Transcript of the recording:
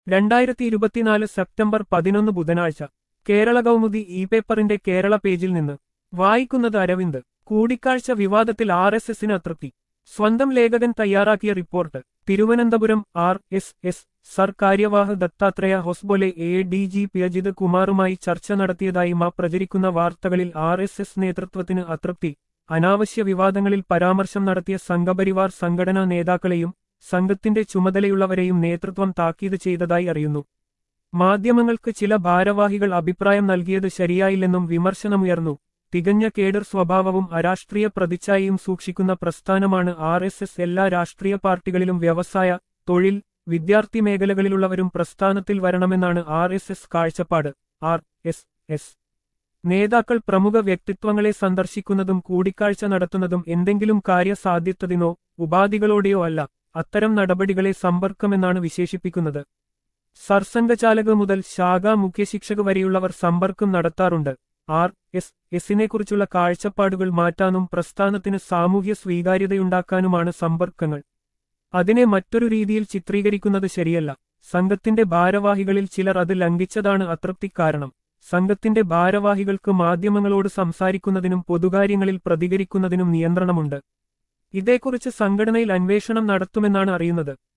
രണ്ടായിരത്തി ഇരുപത്തിനാല് സെപ്റ്റംബർ പതിനൊന്ന് ബുധനാഴ്ച കേരള കൗമുദി ഇ പേപ്പറിന്റെ കേരള പേജിൽ നിന്ന് വായിക്കുന്നത് അരവിന്ദ് കൂടിക്കാഴ്ച വിവാദത്തിൽ ആർ എസ് എസിന് അതൃപ്തി സ്വന്തം ലേഖകൻ തയ്യാറാക്കിയ report Thiruvananthapuram R S S സർ കാര്യവാഹ Dattatreya Hosabale A D G P Ajith കുമാറുമായി ചർച്ച നടത്തിയതായി മാ പ്രചരിക്കുന്ന വാർത്തകളിൽ ആർ എസ് എസ് നേതൃത്വത്തിന് അതൃപ്തി അനാവശ്യ വിവാദങ്ങളിൽ പരാമർശം നടത്തിയ സംഘപരിവാർ സംഘടനാ നേതാക്കളെയും സംഘത്തിന്റെ ചുമതലയുള്ളവരെയും നേതൃത്വം താക്കീത് ചെയ്തതായി അറിയുന്നു മാധ്യമങ്ങൾക്ക് ചില ഭാരവാഹികൾ അഭിപ്രായം നൽകിയത് ശരിയായില്ലെന്നും വിമർശനമുയർന്നു തികഞ്ഞ കേഡർ സ്വഭാവവും അരാഷ്ട്രീയ പ്രതിച്ഛായയും സൂക്ഷിക്കുന്ന പ്രസ്ഥാനമാണ് ആർ എസ് എസ് എല്ലാ രാഷ്ട്രീയ പാർട്ടികളിലും വ്യവസായ തൊഴിൽ വിദ്യാർത്ഥി മേഖലകളിലുള്ളവരും പ്രസ്ഥാനത്തിൽ വരണമെന്നാണ് ആർ എസ് എസ് കാഴ്ചപ്പാട് ആർ എസ് എസ് നേതാക്കൾ പ്രമുഖ വ്യക്തിത്വങ്ങളെ സന്ദർശിക്കുന്നതും കൂടിക്കാഴ്ച നടത്തുന്നതും എന്തെങ്കിലും കാര്യസാധ്യത്തതിനോ ഉപാധികളോടെയോ അല്ല അത്തരം നടപടികളെ സമ്പർക്കമെന്നാണ് വിശേഷിപ്പിക്കുന്നത് സർസംഘചാലക് മുതൽ ശാഖാ മുഖ്യശിക്ഷക് വരെയുള്ളവർ സമ്പർക്കം നടത്താറുണ്ട് ആർ എസ് എസിനെക്കുറിച്ചുള്ള കാഴ്ചപ്പാടുകൾ മാറ്റാനും പ്രസ്ഥാനത്തിന് സാമൂഹ്യ സ്വീകാര്യതയുണ്ടാക്കാനുമാണ് സമ്പർക്കങ്ങൾ അതിനെ മറ്റൊരു രീതിയിൽ ചിത്രീകരിക്കുന്നത് ശരിയല്ല സംഘത്തിന്റെ ഭാരവാഹികളിൽ ചിലർ അത് ലംഘിച്ചതാണ് അതൃപ്തിക്കാരണം സംഘത്തിന്റെ ഭാരവാഹികൾക്ക് മാധ്യമങ്ങളോട് സംസാരിക്കുന്നതിനും പൊതുകാര്യങ്ങളിൽ പ്രതികരിക്കുന്നതിനും നിയന്ത്രണമുണ്ട് ഇതേക്കുറിച്ച് സംഘടനയിൽ അന്വേഷണം നടത്തുമെന്നാണ് അറിയുന്നത്